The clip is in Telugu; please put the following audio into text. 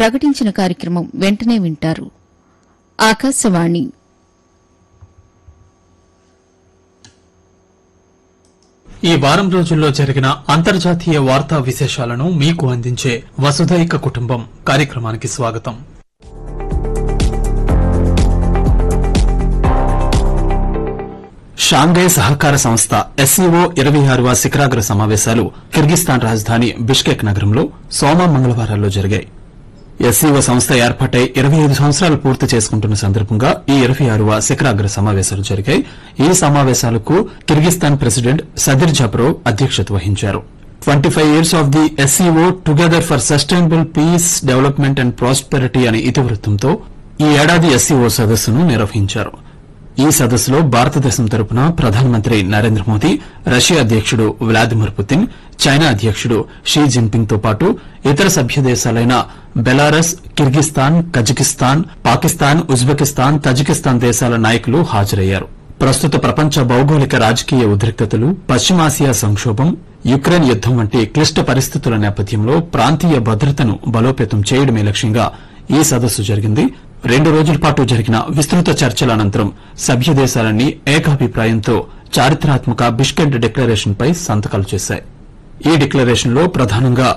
ప్రకటించిన కార్యక్రమం వెంటనే వింటారు ఆకాశవాణి ఈ వారం రోజుల్లో జరిగిన అంతర్జాతీయ వార్తా విశేషాలను మీకు అందించే వసుధైక కుటుంబం కార్యక్రమానికి స్వాగతం షాంఘై సహకార సంస్థ ఎస్సీఓ ఇరవై ఆరవ శిఖరాగ్ర సమావేశాలు కిర్గిస్తాన్ రాజధాని బిష్కెక్ నగరంలో సోమ మంగళవారాల్లో జరిగాయి ఎస్సీఓ సంస్థ ఏర్పాటై ఇరవై ఐదు సంవత్సరాలు పూర్తి చేసుకుంటున్న సందర్భంగా ఈ ఇరవై ఆరవ శిఖరాగ్ర సమావేశాలు జరిగాయి ఈ సమావేశాలకు కిర్గిస్తాన్ ప్రెసిడెంట్ సదిర్ జప్రోవ్ అధ్యక్షత వహించారు twenty five years of the SCO together for sustainable peace development and prosperity అనే ఇతివృత్తంతో ఈ ఏడాది ఎస్సీఓ సదస్సును నిర్వహించారు ఈ సదస్సులో భారతదేశం తరపున ప్రధానమంత్రి నరేంద్ర మోదీ రష్యా అధ్యకుడు వ్లాదిమిర్ పుతిన్ చైనా అధ్యకుడు షీ జిన్పింగ్ తో పాటు ఇతర సభ్య దేశాలైన Belarus Kyrgyzstan Kazakhstan Pakistan Uzbekistan Tajikistan దేశాల నాయకులు హాజరయ్యారు ప్రస్తుత ప్రపంచ భౌగోళిక రాజకీయ ఉద్రిక్తతలు పశ్చిమాసియా సంక్షోభం యుక్రెయిన్ యుద్దం వంటి క్లిష్ట పరిస్థితుల నేపథ్యంలో ప్రాంతీయ భద్రతను బలోపేతం చేయడమే లక్ష్యంగా ఈ సదస్సు జరిగింది రెండు రోజుల పాటు జరిగిన విస్తృత చర్చల అనంతరం సభ్య దేశాలన్నీ ఏకాభిప్రాయంతో చారిత్రాత్మక బిష్కెట్ డిక్లరేషన్పై సంతకాలు చేశాయి ఈ డిక్లరేషన్లో ప్రధానంగా